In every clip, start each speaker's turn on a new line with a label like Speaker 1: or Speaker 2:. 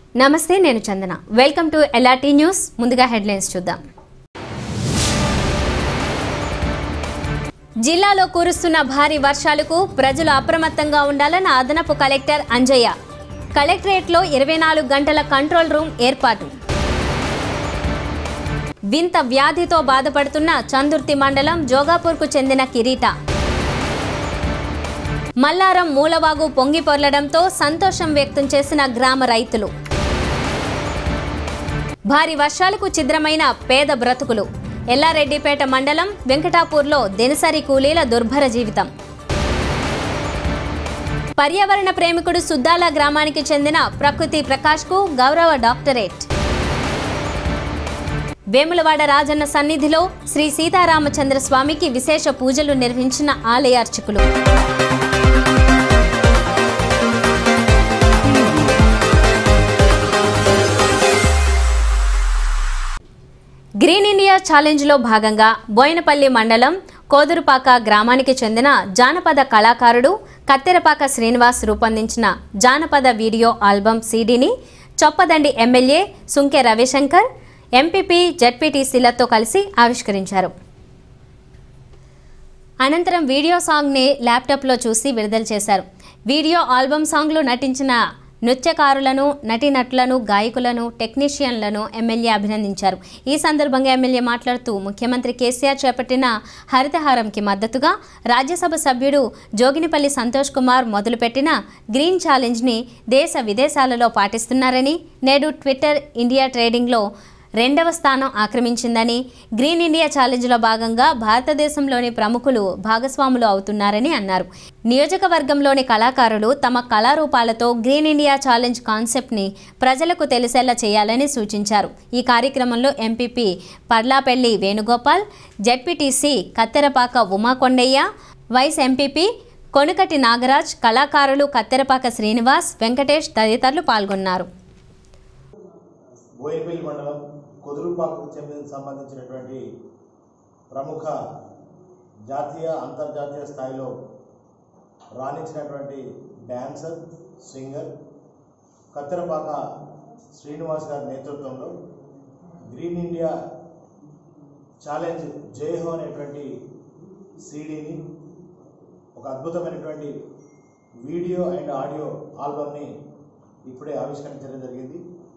Speaker 1: నమస్తే నేను Chandana welcome to LRT news ముందుగా హెడ్లైన్స్ చూద్దాం జిల్లాలో కురుస్తున్న భారీ వర్షాలకు ప్రజలు అప్రమత్తంగా ఉండాలన్న అదనపు కలెక్టర్ అంజయ్య కలెక్టరేట్లో ఇరవై నాలుగు గంటల కంట్రోల్ రూమ్ ఏర్పాటు వింత వ్యాధితో బాధపడుతున్న చందుర్తి మండలం జోగాపూర్కు చెందిన కిరీట మల్లారం మూలవాగు పొంగి పొర్లడంతో సంతోషం వ్యక్తం చేసిన గ్రామ రైతులు భారీ వర్షాలకు ఛిద్రమైన పేద బ్రతుకులు ఎల్లారెడ్డిపేట మండలం వెంకటాపూర్లో దినసరి కూలీల దుర్భర జీవితం పర్యావరణ ప్రేమికుడు సుద్దాల గ్రామానికి చెందిన ప్రకృతి ప్రకాష్కు గౌరవ డాక్టరేట్ వేములవాడ రాజన్న సన్నిధిలో శ్రీ సీతారామచంద్ర స్వామికి విశేష పూజలు నిర్వహించిన ఆలయ అర్చకులు గ్రీన్ ఇండియా ఛాలెంజ్లో భాగంగా బోయినపల్లి మండలం కోదురుపాక గ్రామానికి చెందిన జానపద కళాకారుడు కత్తెరపాక శ్రీనివాస్ రూపొందించిన జానపద వీడియో ఆల్బమ్ సీడీని చొప్పదండి ఎమ్మెల్యే సుంకె రవిశంకర్ ఎంపీపీ జడ్పీటీసీలతో కలిసి ఆవిష్కరించారు అనంతరం వీడియో సాంగ్ని ల్యాప్టాప్లో చూసి విడుదల చేశారు వీడియో ఆల్బమ్ సాంగ్లో నటించిన నృత్యకారులను నటీనటులను గాయకులను టెక్నీషియన్లను ఎమ్మెల్యే అభినందించారు ఈ సందర్భంగా ఎమ్మెల్యే మాట్లాడుతూ ముఖ్యమంత్రి కేసీఆర్ చేపట్టిన హరితహారంకి మద్దతుగా రాజ్యసభ సభ్యుడు జోగినిపల్లి సంతోష్ కుమార్ మొదలుపెట్టిన గ్రీన్ ఛాలెంజ్ని దేశ విదేశాలలో పాటిస్తున్నారని నేడు ట్విట్టర్ ఇండియా ట్రేడింగ్లో రెండవ స్థానం ఆక్రమించిందని గ్రీన్ ఇండియా ఛాలెంజ్లో భాగంగా భారతదేశంలోని ప్రముఖులు భాగస్వాములు అవుతున్నారని అన్నారు నియోజకవర్గంలోని కళాకారులు తమ కళారూపాలతో గ్రీన్ ఇండియా ఛాలెంజ్ కాన్సెప్ట్ని ప్రజలకు తెలిసేలా చేయాలని సూచించారు ఈ కార్యక్రమంలో MPP Parlapelli Venugopal ZPTC Katterapaka Umakondaiah vice MPP Konukati Nagaraj కళాకారులు కత్తెరపాక శ్రీనివాస్ వెంకటేష్ తదితరులు పాల్గొన్నారు
Speaker 2: బోయినపల్లి మండలం కుదురుపాకు చెందిన సంబంధించినటువంటి ప్రముఖ జాతీయ అంతర్జాతీయ స్థాయిలో రాణించినటువంటి డ్యాన్సర్ సింగర్ కత్తెరపాక శ్రీనివాస్ గారి నేతృత్వంలో గ్రీన్ ఇండియా ఛాలెంజ్ జయహో అనేటువంటి సీడీని ఒక అద్భుతమైనటువంటి వీడియో అండ్ ఆడియో ఆల్బమ్ని ఇప్పుడే ఆవిష్కరించడం జరిగింది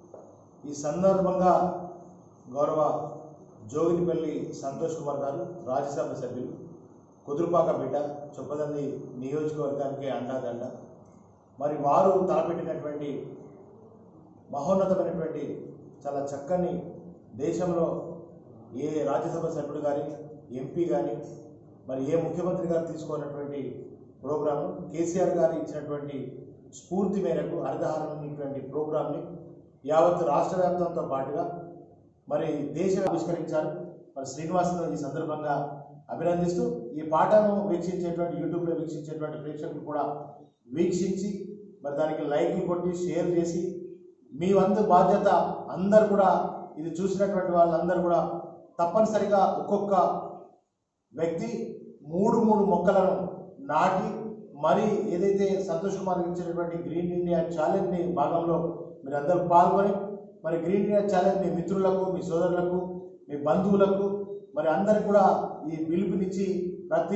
Speaker 2: ఈ సందర్భంగా గౌరవ జోగినిపల్లి సంతోష్ కుమార్ గారు రాజ్యసభ సభ్యులు కుదురుపాక బిడ్డ చొప్పదంది నియోజకవర్గానికి అండాదండ మరి వారు తలపెట్టినటువంటి మహోన్నతమైనటువంటి చాలా చక్కని దేశంలో ఏ రాజ్యసభ సభ్యుడు కానీ ఎంపీ కానీ మరి ఏ ముఖ్యమంత్రి గారు తీసుకున్నటువంటి ప్రోగ్రాము కేసీఆర్ గారు ఇచ్చినటువంటి స్ఫూర్తి మేరకు హరితహారం అనేటువంటి ప్రోగ్రామ్ని యావత్ రాష్ట్ర వ్యాప్తంతో పాటుగా మరి దేశం ఆవిష్కరించారు మరి శ్రీనివాస్ను ఈ సందర్భంగా అభినందిస్తూ ఈ పాటను వీక్షించేటువంటి యూట్యూబ్లో వీక్షించేటువంటి ప్రేక్షకులు కూడా వీక్షించి మరి దానికి లైక్లు కొట్టి షేర్ చేసి మీ వంతు బాధ్యత అందరు కూడా ఇది చూసినటువంటి వాళ్ళందరూ కూడా తప్పనిసరిగా ఒక్కొక్క వ్యక్తి మూడు మూడు మొక్కలను నాటి మరి ఏదైతే సంతోష్ కుమార్ ఇచ్చినటువంటి గ్రీన్ ఇండియా ఛాలెంజ్ని భాగంలో మీరందరూ పాల్గొని మరి గ్రీన్ ఇండియా ఛాలెంజ్ మీ మిత్రులకు మీ సోదరులకు మీ బంధువులకు మరి అందరికి కూడా ఈ పిలుపునిచ్చి ప్రతి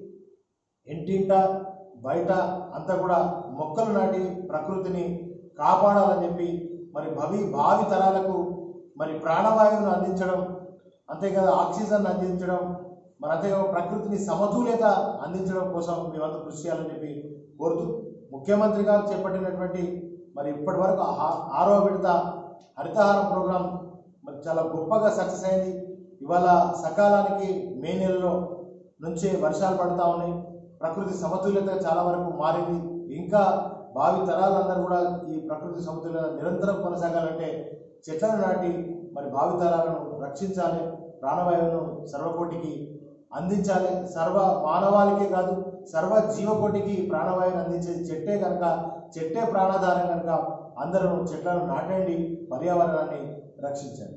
Speaker 2: ఇంటింట బయట అంతా కూడా మొక్కలు నాటి ప్రకృతిని కాపాడాలని చెప్పి మరి భవి భావి తరాలకు మరి ప్రాణవాయువును అందించడం అంతేకాదు ఆక్సిజన్ అందించడం మరి అంతేకాదు ప్రకృతిని సమతుల్యత అందించడం కోసం మేమంతా కృషి చేయాలని చెప్పి కోరుతూ ముఖ్యమంత్రి గారు చేపట్టినటువంటి మరి ఇప్పటి వరకు ఆ- ఆరో విడత హరితహారం ప్రోగ్రాం మరి చాలా గొప్పగా సక్సెస్ అయింది ఇవాళ సకాలానికి మే నెలలో నుంచే వర్షాలు పడతా ఉన్నాయి ప్రకృతి సమతుల్యత చాలా వరకు మారింది ఇంకా భావి తరాలందరూ కూడా ఈ ప్రకృతి సమతుల్యత నిరంతరం కొనసాగాలంటే చెట్లను నాటి మరి భావి తరాలను రక్షించాలి ప్రాణవాయువును సర్వకోటికి అందించాలి సర్వ మానవాళికే కాదు సర్వ జీవకోటికి ప్రాణవాయువుని అందించేది చెట్టే కనుక చెట్టే ప్రాణాధారం కనుక అందరూ చెట్లను నాటండి పర్యావరణాన్ని రక్షించండి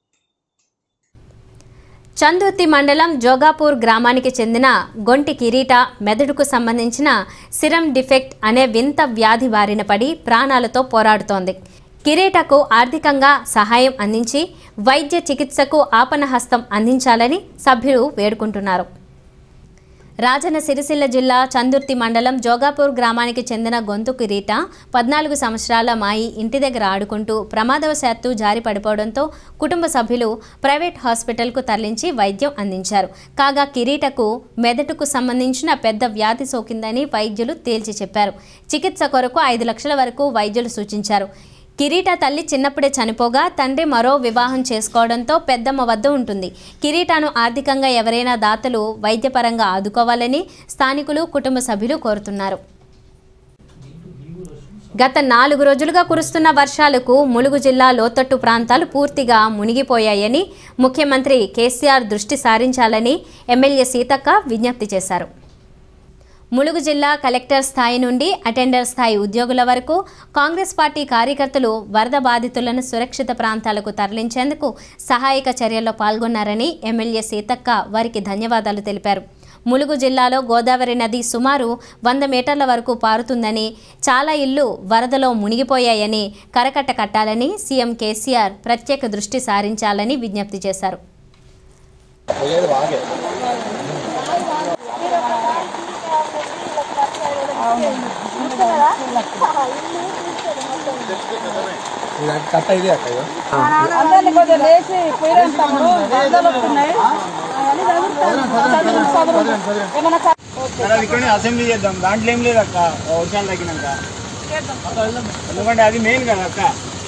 Speaker 1: చందుర్తి మండలం జోగాపూర్ గ్రామానికి చెందిన గొంటి కిరీట మెదడుకు సంబంధించిన సిరం డిఫెక్ట్ అనే వింత వ్యాధి బారిన పడి ప్రాణాలతో పోరాడుతోంది కిరీటకు ఆర్థికంగా సహాయం అందించి వైద్య చికిత్సకు ఆపనహస్తం అందించాలని సభ్యులు వేడుకుంటున్నారు రాజన్న సిరిసిల్ల జిల్లా చందుర్తి మండలం జోగాపూర్ గ్రామానికి చెందిన గొంతు కిరీట పద్నాలుగు సంవత్సరాల మాయి ఇంటి దగ్గర ఆడుకుంటూ ప్రమాదవశాత్తు జారి పడిపోవడంతో కుటుంబ సభ్యులు ప్రైవేట్ హాస్పిటల్కు తరలించి వైద్యం అందించారు కాగా కిరీటకు మెదడుకు సంబంధించిన పెద్ద వ్యాధి సోకిందని వైద్యులు తేల్చి చెప్పారు చికిత్స కొరకు ఐదు లక్షల వరకు వైద్యులు సూచించారు కిరీట తల్లి చిన్నప్పుడే చనిపోగా తండ్రి మరో వివాహం చేసుకోవడంతో పెద్దమ్మ వద్ద ఉంటుంది కిరీటాను ఆర్థికంగా ఎవరైనా దాతలు వైద్యపరంగా ఆదుకోవాలని స్థానికులు కుటుంబ సభ్యులు కోరుతున్నారు గత నాలుగు రోజులుగా కురుస్తున్న వర్షాలకు ములుగు జిల్లా లోతట్టు ప్రాంతాలు పూర్తిగా మునిగిపోయాయని ముఖ్యమంత్రి కేసీఆర్ దృష్టి సారించాలని ఎమ్మెల్యే సీతక్క విజ్ఞప్తి చేశారు ములుగు జిల్లా కలెక్టర్ స్థాయి నుండి అటెండర్ స్థాయి ఉద్యోగుల వరకు కాంగ్రెస్ పార్టీ కార్యకర్తలు వరద బాధితులను సురక్షిత ప్రాంతాలకు తరలించేందుకు సహాయక చర్యల్లో పాల్గొన్నారని ఎమ్మెల్యే సీతక్క వారికి ధన్యవాదాలు తెలిపారు ములుగు జిల్లాలో గోదావరి నది సుమారు వంద మీటర్ల వరకు పారుతుందని చాలా ఇళ్లు వరదలో మునిగిపోయాయని కరకట్ట కట్టాలని సీఎం కేసీఆర్ ప్రత్యేక దృష్టి సారించాలని విజ్ఞప్తి చేశారు
Speaker 3: కట్ట ఇది అక్క ఇది.
Speaker 4: అందరినీ కొంచెం లేచి పోయిన తమ్ముడు వరదలు వస్తున్నాయి చదువు, చదువు. ఏమన్నా కా-
Speaker 3: మరి అది ఇక్కడనే అసెంబ్లీ చేద్దాం దాంట్లో ఏం లేదు అక్క వర్షాలు తగ్గినాక ఎందుకంటే అది మెయిన్ కదా అక్క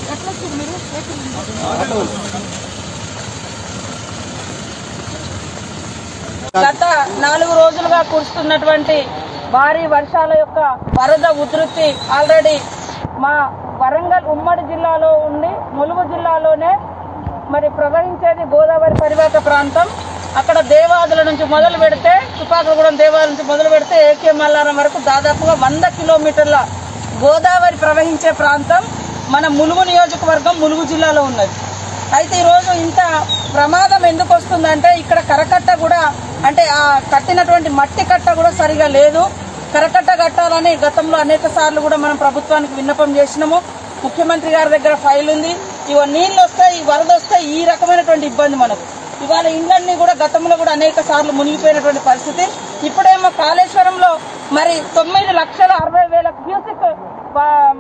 Speaker 4: గత నాలుగు రోజులుగా కురుస్తున్నటువంటి భారీ వర్షాల యొక్క వరద ఉధృతి ఆల్రెడీ మా వరంగల్ ఉమ్మడి జిల్లాలో ఉండి ములుగు జిల్లాలోనే మరి ప్రవహించేది గోదావరి పరివాహక ప్రాంతం అక్కడ దేవాదుల నుంచి మొదలు పెడితే తుపాకులగూడెం దేవాలయం నుంచి మొదలు పెడితే ఏకే మల్లారం వరకు దాదాపుగా వంద కిలోమీటర్ల గోదావరి ప్రవహించే ప్రాంతం మన ములుగు నియోజకవర్గం ములుగు జిల్లాలో ఉన్నది అయితే ఈరోజు ఇంత ప్రమాదం ఎందుకు వస్తుందంటే ఇక్కడ కరకట్ట కూడా అంటే ఆ కట్టినటువంటి మట్టి కట్ట కూడా సరిగా లేదు కరకట్ట కట్టాలని గతంలో అనేక సార్లు కూడా మనం ప్రభుత్వానికి విన్నపం చేసినాము ముఖ్యమంత్రి గారి దగ్గర ఫైల్ ఉంది ఇవ నీళ్ళు వస్తాయి ఈ వరద వస్తాయి ఈ రకమైనటువంటి ఇబ్బంది మనకు ఇవాళ ఇండ్లన్నీ కూడా గతంలో కూడా అనేక సార్లు మునిగిపోయినటువంటి పరిస్థితి ఇప్పుడేమో కాళేశ్వరంలో మరి తొమ్మిది లక్షల అరవై వేల క్యూసిక్ వా-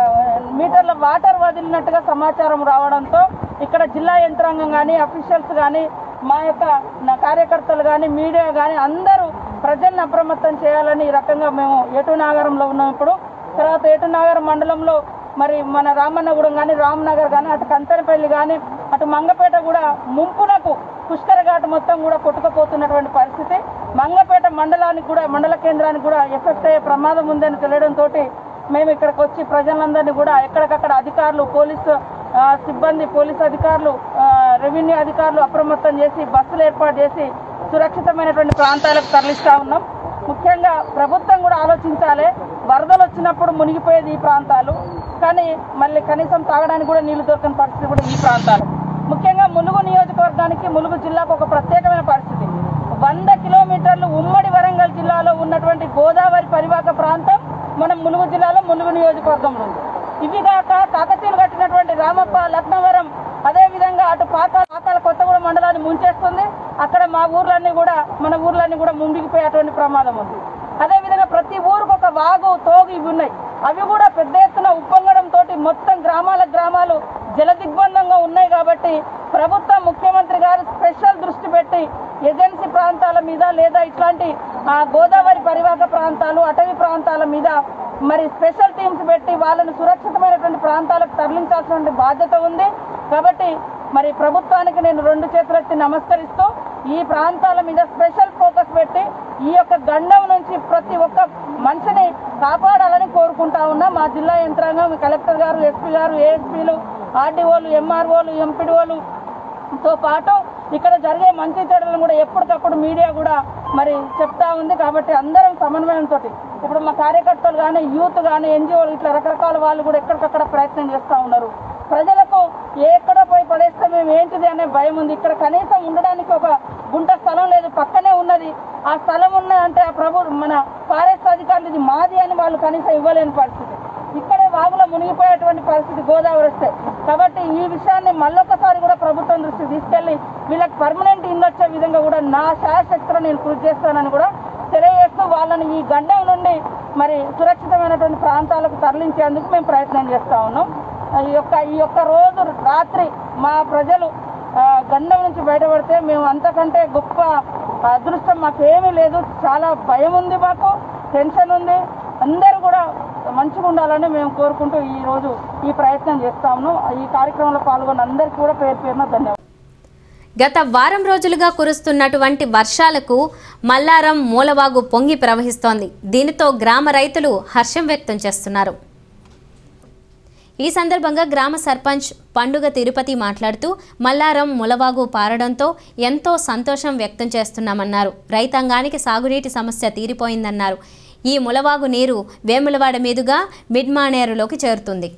Speaker 4: మీటర్ల వాటర్ వదిలినట్టుగా సమాచారం రావడంతో ఇక్కడ జిల్లా యంత్రాంగం కానీ అఫీషియల్స్ కానీ మా యొక్క నా కార్యకర్తలు కానీ మీడియా కానీ అందరూ ప్రజల్ని అప్రమత్తం చేయాలని ఈ రకంగా మేము ఏటు నాగరంలో ఉన్నాం ఇప్పుడు తర్వాత ఏటు నాగరం మండలంలో మరి మన రామన్నగూడెం కానీ రామ్నగర్ కానీ అటు కంతనపల్లి కానీ అటు మంగపేట కూడా ముంపునకు పుష్కర ఘాట్ మొత్తం కూడా కొట్టుకుపోతున్నటువంటి పరిస్థితి మంగపేట మండలానికి కూడా మండల కేంద్రానికి కూడా ఎఫెక్ట్ అయ్యే ప్రమాదం ఉందని తెలియడంతో మేము ఇక్కడికి వచ్చి ప్రజలందరినీ కూడా ఎక్కడికక్కడ అధికారులు పోలీసు ఆ, సిబ్బంది పోలీసు అధికారులు ఆ, రెవెన్యూ అధికారులు అప్రమత్తం చేసి బస్సులు ఏర్పాటు చేసి సురక్షితమైనటువంటి ప్రాంతాలకు తరలిస్తా ఉన్నాం ముఖ్యంగా ప్రభుత్వం కూడా ఆలోచించాలి వరదలు వచ్చినప్పుడు మునిగిపోయేది ఈ ప్రాంతాలు కానీ మళ్ళీ కనీసం తాగడానికి కూడా నీళ్లు దొరకని పరిస్థితి కూడా ఈ ప్రాంతాలు ముఖ్యంగా ములుగు నియోజకవర్గానికి ములుగు జిల్లాకు ఒక ప్రత్యేకమైన పరిస్థితి వంద కిలోమీటర్లు ఉమ్మడి వరంగల్ జిల్లాలో ఉన్నటువంటి గోదావరి పరివాహక ప్రాంతం మనం ములుగు జిల్లాలో ములుగు నియోజకవర్గంలో ఉంది ఇవి కాక కాకతీయులు కట్టినటువంటి రామప్ప లక్నవరం అదే విధంగా అటు పాకాల పాకాల కొత్తగూడెం మండలాన్ని ముంచేస్తుంది అక్కడ మా ఊర్లన్నీ కూడా మన ఊర్లన్నీ కూడా ముంగిపోయేటువంటి ప్రమాదం ఉంది అదే విధంగా ప్రతి ఊరికి ఒక వాగు తోగు ఇవి ఉన్నాయి అవి కూడా పెద్ద ఎత్తున ఉప్పొంగడం తోటి మొత్తం గ్రామాల గ్రామాలు జల దిగ్బంధంగా ఉన్నాయి కాబట్టి ప్రభుత్వం ముఖ్యమంత్రి గారు స్పెషల్ దృష్టి పెట్టి ఏజెన్సీ ప్రాంతాల మీద లేదా ఇట్లాంటి ఆ, గోదావరి పరివాహక ప్రాంతాలు అటవీ ప్రాంతాల మీద మరి స్పెషల్ టీమ్స్ పెట్టి వాళ్ళని సురక్షితమైనటువంటి ప్రాంతాలకు తరలించాల్సిన బాధ్యత ఉంది కాబట్టి మరి ప్రభుత్వానికి నేను రెండు చేతులెత్తి నమస్కరిస్తూ ఈ ప్రాంతాల మీద స్పెషల్ ఫోకస్ పెట్టి ఈ యొక్క గండం నుంచి ప్రతి ఒక్క మనిషిని కాపాడాలని కోరుకుంటా ఉన్నా మా జిల్లా యంత్రాంగం కలెక్టర్ గారు ఎస్పీ గారు ఏఎస్పీలు ఆర్డీఓలు ఎంఆర్ఓలు ఎంపీడీఓలు తో పాటు ఇక్కడ జరిగే మంచి చెడులను కూడా ఎప్పటికప్పుడు మీడియా కూడా మరి చెప్తా ఉంది కాబట్టి అందరం సమన్వయంతో ఇప్పుడు మా కార్యకర్తలు కానీ యూత్ కానీ ఎన్జిఓలు ఇట్లా రకరకాల వాళ్ళు కూడా ఎక్కడికక్కడ ప్రయత్నం చేస్తూ ఉన్నారు ప్రజలకు ఎక్కడ పోయి పడేస్తే మేము ఏంటిది అనే భయం ఉంది ఇక్కడ కనీసం ఉండడానికి ఒక గుంట స్థలం లేదు పక్కనే ఉన్నది ఆ స్థలం ఉన్న అంటే ఆ ప్రభు మన ఫారెస్ట్ అధికారులు ఇది మాది అని వాళ్ళు కనీసం ఇవ్వలేని పరిస్థితి ఇక్కడే వాగులో మునిగిపోయేటువంటి పరిస్థితి గోదావరి వస్తే కాబట్టి ఈ విషయాన్ని మళ్ళొకసారి కూడా ప్రభుత్వం దృష్టికి తీసుకెళ్లి వీళ్ళకి పర్మనెంట్ ఇల్లు వచ్చే విధంగా కూడా నా శాయశక్తిలో నేను కృషి చేస్తానని కూడా తెలియజేస్తూ వాళ్ళని ఈ గండం నుండి మరి సురక్షితమైనటువంటి ప్రాంతాలకు తరలించేందుకు మేము ప్రయత్నం చేస్తా ఉన్నాం ఈ యొక్క ఈ యొక్క రోజు రాత్రి మా ప్రజలు ఆ, గండం నుంచి బయటపడితే మేము అంతకంటే గొప్ప అదృష్టం మాకు ఏమీ లేదు చాలా భయం ఉంది మాకు టెన్షన్ ఉంది అందరూ కూడా మంచిగా ఉండాలని మేము కోరుకుంటూ ఈ రోజు ఈ ప్రయత్నం చేస్తా ఉన్నాం ఈ కార్యక్రమంలో పాల్గొన్న అందరికీ కూడా పేరు పేరున ధన్యవాదాలు
Speaker 1: గత వారం రోజులుగా కురుస్తున్నటువంటి వర్షాలకు మల్లారం మూలవాగు పొంగి ప్రవహిస్తోంది దీనితో గ్రామ రైతులు హర్షం వ్యక్తం చేస్తున్నారు ఈ సందర్భంగా గ్రామ సర్పంచ్ పండుగ తిరుపతి మాట్లాడుతూ మల్లారం ములవాగు పారడంతో ఎంతో సంతోషం వ్యక్తం చేస్తున్నామన్నారు రైతాంగానికి సాగునీటి సమస్య తీరిపోయిందన్నారు ఈ ములవాగు నీరు వేములవాడ మీదుగా మిడ్మానేరులోకి చేరుతుంది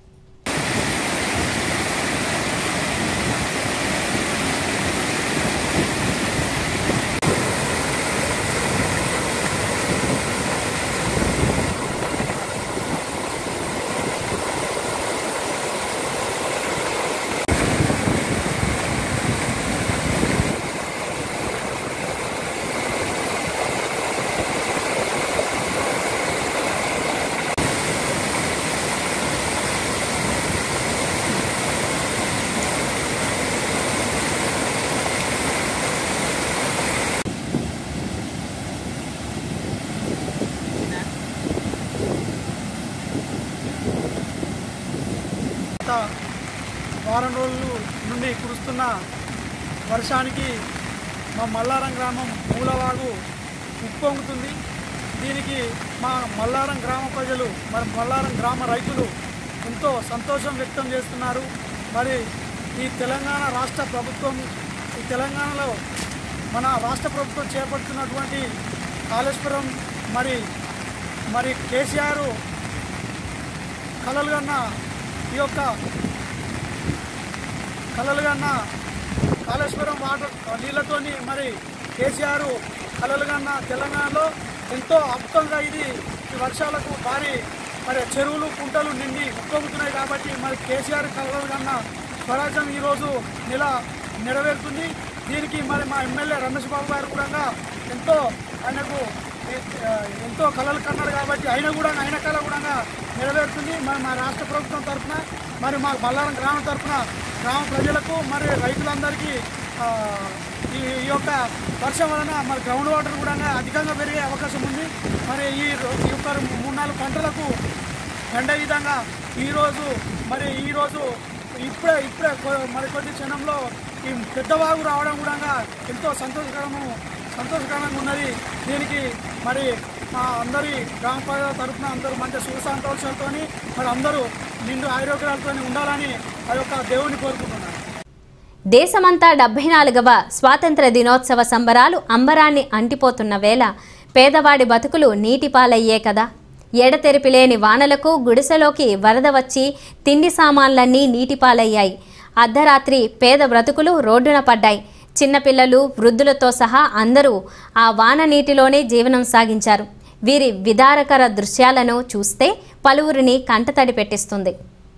Speaker 5: గత వారం రోజుల నుండి కురుస్తున్న వర్షానికి మా మల్లారం గ్రామం మూలవాగు ఉప్పొంగుతుంది దీనికి మా మల్లారం గ్రామ ప్రజలు మరి మల్లారం గ్రామ రైతులు ఎంతో సంతోషం వ్యక్తం చేస్తున్నారు మరి ఈ తెలంగాణ రాష్ట్ర ప్రభుత్వం ఈ తెలంగాణలో మన రాష్ట్ర ప్రభుత్వం చేపడుతున్నటువంటి కాళేశ్వరం మరి మరి కేసీఆర్ కలలు కన్న ఈ యొక్క కలలు కన్న కాళేశ్వరం వాటర్ నీళ్ళతోని మరి కేసీఆర్ కలలు కన్న తెలంగాణలో ఎంతో అద్భుతంగా ఇది ఈ వర్షాలకు భారీ మరి చెరువులు కుంటలు నిండి ఉప్పొంగుతున్నాయి కాబట్టి మరి కేసీఆర్ కలలు కన్న స్వరాజ్యం ఈరోజు నెల నెరవేరుతుంది దీనికి మరి మా ఎమ్మెల్యే రమేష్ బాబు గారు కూడా ఎంతో ఆయనకు ఆ, ఎంతో కళలు కన్నారు కాబట్టి అయినా కూడా అయిన కళ కూడా నెరవేరుతుంది మరి మా రాష్ట్ర ప్రభుత్వం తరఫున మరి మా బల్లారం గ్రామం తరఫున గ్రామ ప్రజలకు మరి రైతులందరికీ ఆ, ఈ ఈ యొక్క వర్షం వలన మరి గ్రౌండ్ వాటర్ కూడా అధికంగా పెరిగే అవకాశం ఉంది మరి ఈ రో- ఈ యొక్క మూడు నాలుగు పంటలకు ఎండే విధంగా ఈరోజు మరి ఈరోజు ఇప్పుడే ఇప్పుడే కొ- మరి కొద్ది క్షణంలో ఈ పెద్దవాగు రావడం కూడా ఎంతో సంతోషకరము సంతోషకరంగా ఉన్నది దీనికి మరి మా అందరి గ్రామ ప్రజల తరఫున అందరూ మంచి సుఖ సంతోషాలతో మరి అందరూ నిండు ఆరోగ్యాలతో ఉండాలని ఆ యొక్క దేవుని కోరుకుంటున్నాను
Speaker 1: దేశమంతా డెబ్బై నాలుగవ స్వాతంత్ర దినోత్సవ సంబరాలు అంబరాన్ని అంటిపోతున్న వేళ పేదవాడి బతుకులు నీటిపాలయ్యే కదా ఎడతెరిపి లేని వానలకు గుడిసెలోకి వరద వచ్చి తిండి సామాన్లన్నీ నీటిపాలయ్యాయి అర్ధరాత్రి పేద బ్రతుకులు రోడ్డున పడ్డాయి చిన్నపిల్లలు వృద్ధులతో సహా అందరూ ఆ వాన నీటిలోనే జీవనం సాగించారు వీరి విదారకర దృశ్యాలను చూస్తే పలువురిని కంటతడి పెట్టిస్తుంది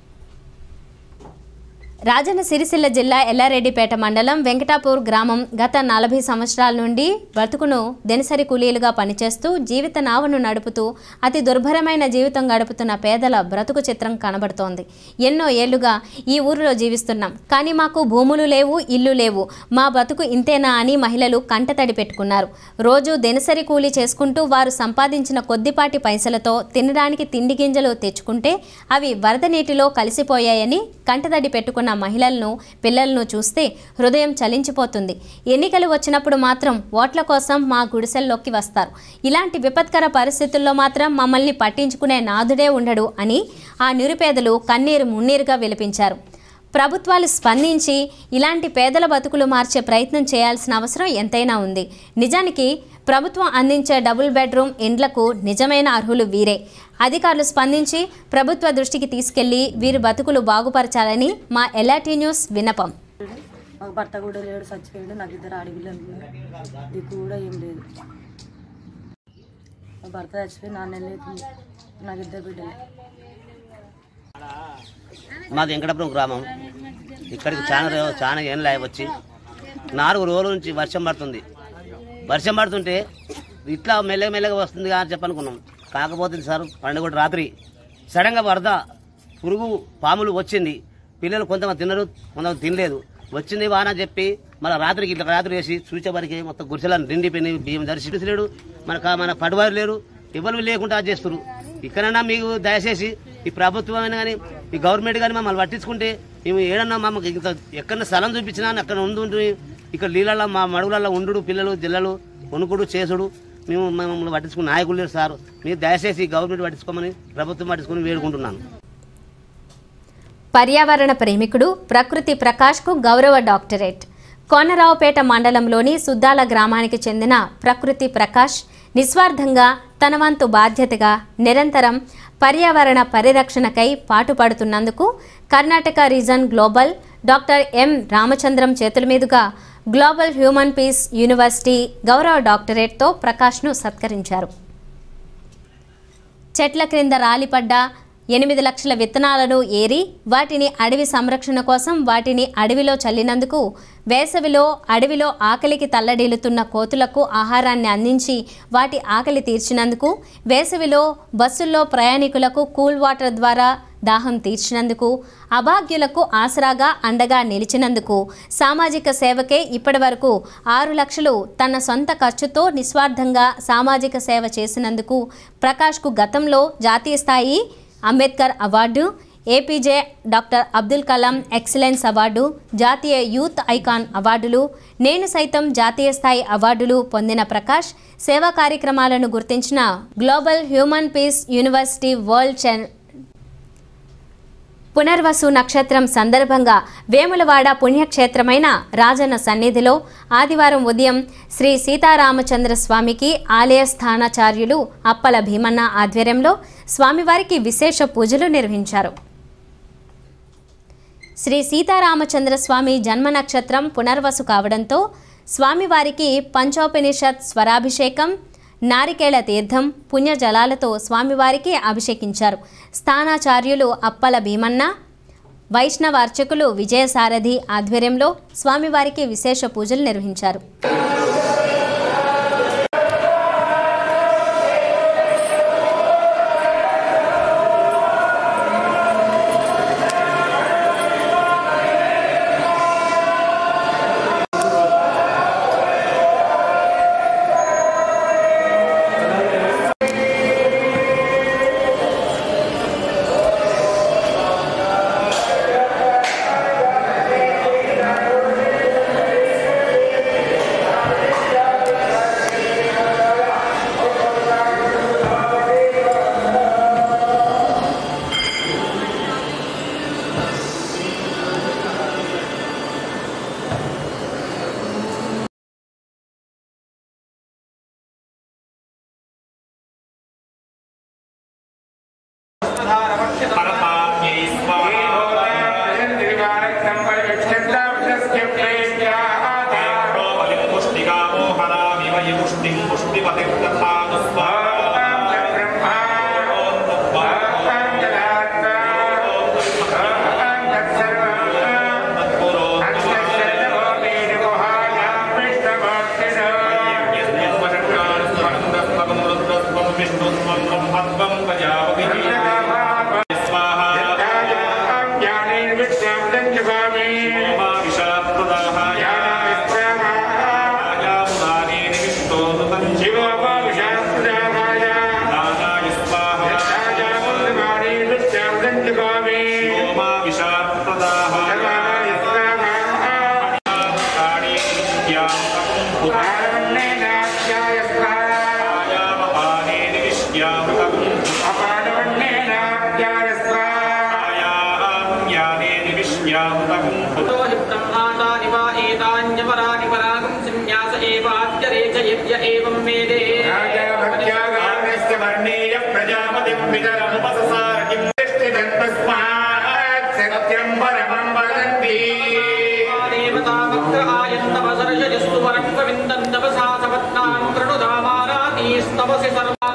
Speaker 1: రాజన్న సిరిసిల్ల జిల్లా ఎల్లారెడ్డిపేట మండలం వెంకటాపూర్ గ్రామం గత నలభై సంవత్సరాల నుండి బ్రతుకును దినసరి కూలీలుగా పనిచేస్తూ జీవిత నావను నడుపుతూ అతి దుర్భరమైన జీవితం గడుపుతున్న పేదల బ్రతుకు చిత్రం కనబడుతోంది ఎన్నో ఏళ్లుగా ఈ ఊరిలో జీవిస్తున్నాం కానీ మాకు భూములు లేవు ఇల్లు లేవు మా బతుకు ఇంతేనా అని మహిళలు కంటతడి పెట్టుకున్నారు రోజు దినసరి కూలీ చేసుకుంటూ వారు సంపాదించిన కొద్దిపాటి పైసలతో తినడానికి తిండి గింజలు తెచ్చుకుంటే అవి వరద నీటిలో కలిసిపోయాయని కంటతడి పెట్టుకున్న మహిళలను పిల్లలను చూస్తే హృదయం చలించిపోతుంది ఎన్నికలు వచ్చినప్పుడు మాత్రం ఓట్ల కోసం మా గుడిసెల్లోకి వస్తారు ఇలాంటి విపత్కర పరిస్థితుల్లో మాత్రం మమ్మల్ని పట్టించుకునే నాదుడే ఉండడు అని ఆ నిరుపేదలు కన్నీరు మున్నీరుగా విలిపించారు ప్రభుత్వాలు స్పందించి ఇలాంటి పేదల బతుకులు మార్చే ప్రయత్నం చేయాల్సిన అవసరం ఎంతైనా ఉంది నిజానికి ప్రభుత్వం అందించే డబుల్ బెడ్రూమ్ ఇండ్లకు నిజమైన అర్హులు వీరే అధికారులు స్పందించి ప్రభుత్వ దృష్టికి తీసుకెళ్లి వీరి బతుకులు బాగుపరచాలని మా ఎల్ఆర్టీ న్యూస్ విన్నపం
Speaker 6: మాకు భర్త కూడా లేడు చచ్చిపోయాడు నాకు ఇద్దరు ఆడపిల్లలు ఉన్నారు దిక్కు కూడా ఏం లేదు మా భర్త చచ్చిపోయి నాన్న అవుతుంది నాకు ఇద్దరు బిడ్డలు
Speaker 7: మాది వెంకటపురం గ్రామం ఇక్కడికి చాలా రో- చాలా ఏం లే వచ్చి నాలుగు రోజుల నుంచి వర్షం పడుతుంది వర్షం పడుతుంటే ఇట్లా మెల్లగా మెల్లగా వస్తుంది అని చెప్పనుకున్నాం కాకపోతే సార్ పండుగ రాత్రి సడన్గా వరద పురుగు పాములు వచ్చింది పిల్లలు కొంతమంది తిన్నారు కొంతమంది తినలేదు వచ్చింది వాన చెప్పి మన రాత్రికి ఇట్లా రాత్రి వేసి చూచేవారికి మొత్తం గుడిసెలను నిండిపోయినాయి బియ్యం దర్శించలేడు మన కా- మన పడివారు లేరు ఎవరు లేకుండా అది చేస్తారు ఇక్కడన్నా మీకు దయచేసి ఈ ప్రభుత్వం అయినా కానీ ఈ గవర్నమెంట్ కానీ మమ్మల్ని పట్టించుకుంటే మేము ఏడన్నా మమ్మల్ని ఇంత ఎక్కడన్నా స్థలం చూపించినా అక్కడ ఉండి ఇక్కడ నీళ్ళల్లో మా మడుగులలో ఉండు పిల్లలు జిల్లలు వణుకుడు చేసుడు మేము మమ్మల్ని పట్టించుకున్న నాయకులు లేరు సార్ మీరు దయచేసి గవర్నమెంట్ పట్టించుకోమని ప్రభుత్వం పట్టించుకొని వేడుకుంటున్నాను
Speaker 1: పర్యావరణ ప్రేమికుడు ప్రకృతి ప్రకాష్కు గౌరవ డాక్టరేట్ కోనరావుపేట మండలంలోని సుద్దాల గ్రామానికి చెందిన ప్రకృతి ప్రకాష్ నిస్వార్థంగా తన వంతు బాధ్యతగా నిరంతరం పర్యావరణ పరిరక్షణకై పాటుపడుతున్నందుకు Karnataka region global doctor M Ramachandram చేతుల మీదుగా గ్లోబల్ హ్యూమన్ పీస్ యూనివర్సిటీ గౌరవ డాక్టరేట్తో ప్రకాష్ను సత్కరించారు చెట్ల క్రింద రాలిపడ్డ ఎనిమిది లక్షల విత్తనాలను ఏరి వాటిని అడవి సంరక్షణ కోసం వాటిని అడవిలో చల్లినందుకు వేసవిలో అడవిలో ఆకలికి తల్లడిల్లుతున్న కోతులకు ఆహారాన్ని అందించి వాటి ఆకలి తీర్చినందుకు వేసవిలో బస్సుల్లో ప్రయాణికులకు కూల్ వాటర్ ద్వారా దాహం తీర్చినందుకు అభాగ్యులకు ఆసరాగా అండగా నిలిచినందుకు సామాజిక సేవకే ఇప్పటివరకు ఆరు లక్షలు తన సొంత ఖర్చుతో నిస్వార్థంగా సామాజిక సేవ చేసినందుకు ప్రకాష్కు గతంలో జాతీయ స్థాయి Ambedkar award APJ doctor Abdul Kalam excellence award జాతీయ యూత్ ఐకాన్ అవార్డులు నేను సైతం జాతీయ స్థాయి అవార్డులు పొందిన ప్రకాష్ సేవా కార్యక్రమాలను గుర్తించిన global human peace university world ఛాన్ పునర్వసు నక్షత్రం సందర్భంగా వేములవాడ పుణ్యక్షేత్రమైన రాజన్న సన్నిధిలో ఆదివారం ఉదయం శ్రీ సీతారామచంద్ర స్వామికి ఆలయ స్థానాచార్యులు అప్పల భీమన్న ఆధ్వర్యంలో స్వామివారికి విశేష పూజలు నిర్వహించారు శ్రీ సీతారామచంద్ర స్వామి జన్మ నక్షత్రం పునర్వసు కావడంతో స్వామివారికి పంచోపనిషత్ స్వరాభిషేకం నారికేళ తీర్థం పుణ్యజలాలతో స్వామివారికి అభిషేకించారు స్థానాచార్యులు అప్పల భీమన్న వైష్ణవ అర్చకులు విజయసారథి ఆధ్వర్యంలో స్వామివారికి విశేష పూజలు నిర్వహించారు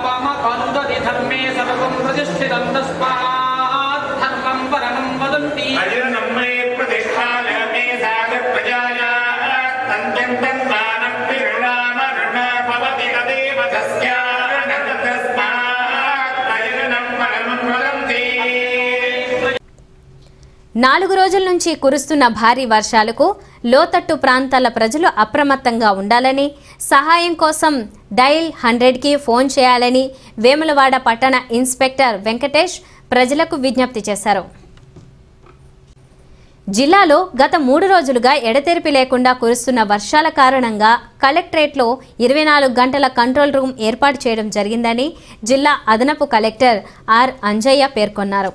Speaker 8: ధర్మే సర్వం ప్రతిష్ఠితం తస్మాత్ ధర్మం పరమం వదంతి
Speaker 1: నాలుగు రోజుల నుంచి కురుస్తున్న భారీ వర్షాలకు లోతట్టు ప్రాంతాల ప్రజలు అప్రమత్తంగా ఉండాలని సహాయం కోసం డైల్ హండ్రెడ్కి ఫోన్ చేయాలని వేములవాడ పట్టణ ఇన్స్పెక్టర్ వెంకటేష్ ప్రజలకు విజ్ఞప్తి చేశారు జిల్లాలో గత మూడు రోజులుగా ఎడతెరిపి లేకుండా కురుస్తున్న వర్షాల కారణంగా కలెక్టరేట్లో ఇరవై నాలుగు గంటల కంట్రోల్ రూమ్ ఏర్పాటు చేయడం జరిగిందని జిల్లా అదనపు కలెక్టర్ ఆర్ అంజయ్య పేర్కొన్నారు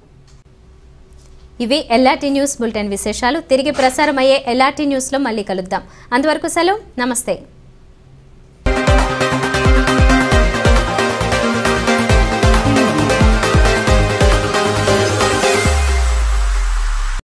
Speaker 1: ఇవి ఎల్ఆర్టీ న్యూస్ బులెటిన్ విశేషాలు తిరిగి ప్రసారమయ్యే ఎల్ఆర్టీ న్యూస్లో మళ్ళీ కలుద్దాం అంతవరకు సెలవు నమస్తే